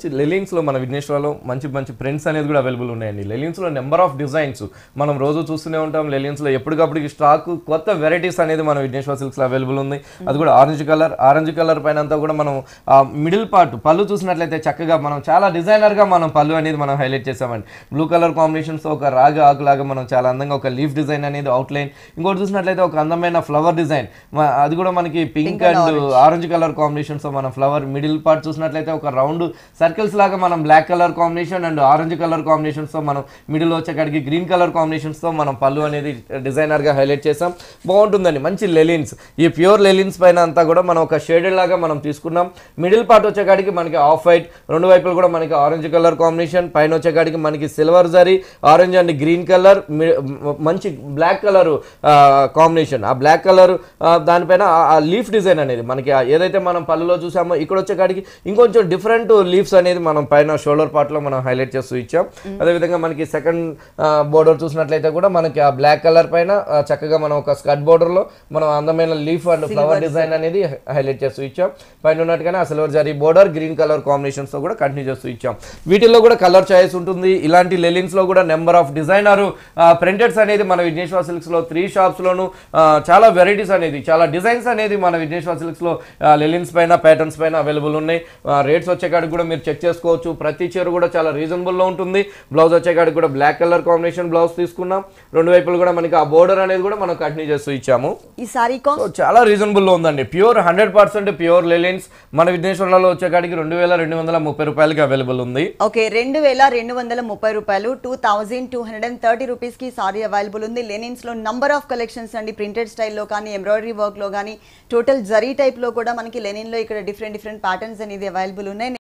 మంచి లెలిన్స్లో మన విఘ్నేశ్వర్లో మంచి మంచి ప్రింట్స్ అనేది కూడా అవైలబుల్ ఉన్నాయండి లెలిన్స్లో నెంబర్ ఆఫ్ డిజైన్స్ మనం రోజు చూస్తూనే ఉంటాం లెలిన్స్లో ఎప్పటికప్పుడు స్టాక్ కొత్త వెరైటీస్ అనేది మన విఘ్నేశ్వర సిల్క్స్లో అవైలబుల్ ఉంది అది కూడా ఆరెంజ్ కలర్ ఆరెంజ్ కలర్ పైన అంతా కూడా మనం మిడిల్ పార్ట్ పళ్ళు చూసినట్లయితే చక్కగా మనం చాలా డిజైనర్గా మనం పళ్ళు అనేది మనం హైలైట్ చేసామండి బ్లూ కలర్ కాంబినేషన్స్తో ఒక రాగ ఆకులాగా మనం చాలా అందంగా ఒక లీఫ్ డిజైన్ అనేది అవుట్లైన్ ఇంకోటి చూసినట్లయితే ఒక అందమైన ఫ్లవర్ డిజైన్ అది కూడా మనకి pink and orange colour combinations తో మనం ఫ్లవర్ మిడిల్ పార్ట్ చూసినట్లయితే ఒక రౌండ్ సర్కిల్స్ లాగా మనం black colour combination and orange colour combinations తో మనం మిడిల్ వచ్చేకాడికి గ్రీన్ కలర్ కాంబినేషన్స్ తో మనం పళ్ళు అనేది డిజైనర్ గా హైలైట్ చేసాం బాగుంటుందండి మంచి లెలిన్స్ ఈ ప్యూర్ లెలిన్స్ పైన అంతా కూడా మనం ఒక షేడెడ్ లాగా మనం తీసుకున్నాం మిడిల్ పార్ట్ వచ్చేకాడికి మనకి ఆఫ్ వైట్ రెండు వైపులు కూడా మనకి ఆరెంజ్ కలర్ కాంబినేషన్ పైన వచ్చేకాడికి మనకి silver zari orange and green colour మంచి బ్లాక్ కలర్ కాంబినేషన్ ఆ బ్లాక్ కలర్ దానిపైన ఆ- ఆ లీఫ్ డిజైన్ అనేది మనకి ఆ ఏదైతే మనం పళ్ళులో చూసామో ఇక్కడ వచ్చేకాడికి ఇంకొంచెం డిఫరెంట్ లీవ్స్ అనేది మనం పైన షోల్డర్ పార్ట్లో మనం హైలైట్ చేస్తూ ఇచ్చాం అదేవిధంగా మనకి సెకండ్ బోర్డర్ చూసినట్లయితే కూడా మనకి ఆ బ్లాక్ కలర్ పైన ఆ, చక్కగా మనం ఒక స్కర్ట్ బోర్డర్లో మనం అందమైన లీఫ్ అండ్ ఫ్లవర్ డిజైన్ అనేది హైలైట్ చేస్తూ ఇచ్చాం పైన ఉన్నట్టుగానే ఆ silver zari border green colour కాంబినేషన్స్తో కూడా కంటిన్యూ చేస్తూ ఇచ్చాం వీటిల్లో కూడా కలర్ చాయిస్ ఉంటుంది ఇలాంటి లెలిన్స్లో కూడా నెంబర్ ఆఫ్ డిజైనర్ ప్రింటెడ్స్ అనేది మన విఘ్నేశ్వర సిల్క్స్లో త్రీ షాప్స్లోను చాలా వెరైటీస్ అనేది చాలా డిజైన్స్ అనేది మన విఘ్నేశ్వర సిల్క్స్లో లెలిన్స్ పైన ప్యాటర్న్స్ పైన అవైలబుల్ ఉన్నాయి రేట్స్ వచ్చేకాడికి కూడా మీరు చెక్ చేసుకోవచ్చు ప్రతి చీర కూడా చాలా రీజనబుల్లో ఉంటుంది బ్లౌజ్ వచ్చేకాడికి కూడా బ్లాక్ కలర్ కాంబినేషన్ బ్లౌజ్ తీసుకున్నాం రెండు వైపులు కూడా మనకి ఆ బోర్డర్ అనేది కూడా మనం కంటిన్యూ చేస్తూ ఇచ్చాము ఈ సారీ కాస్ట్ సో చాలా రీజనబుల్లో ఉందండి pure hundred percent pure linens మన విఘ్నేశ్వరంలో వచ్చేకాడికి రెండు వేల రెండు వందల ముప్పై రూపాయలకి అవైలబుల్ ఉంది ఓకే రెండు వేల రెండు వందల ముప్పై రూపాయలు two thousand two hundred and thirty రూపీస్కి సారీ అవైలబుల్ ఉంది లెనిన్స్ లో నంబర్ ఆఫ్ కలెక్షన్స్ అండి ప్రింటెడ్ స్టైల్లో కానీ ఎంబ్రాయిడరీ వర్క్లో కానీ టోటల్ జరీ టైప్లో కూడా మనకి లెనిన్లో ఇక్కడ డిఫరెంట్ డిఫరెంట్ ప్యాటర్న్స్ అనేది అవైలబుల్ ఉన్నాయి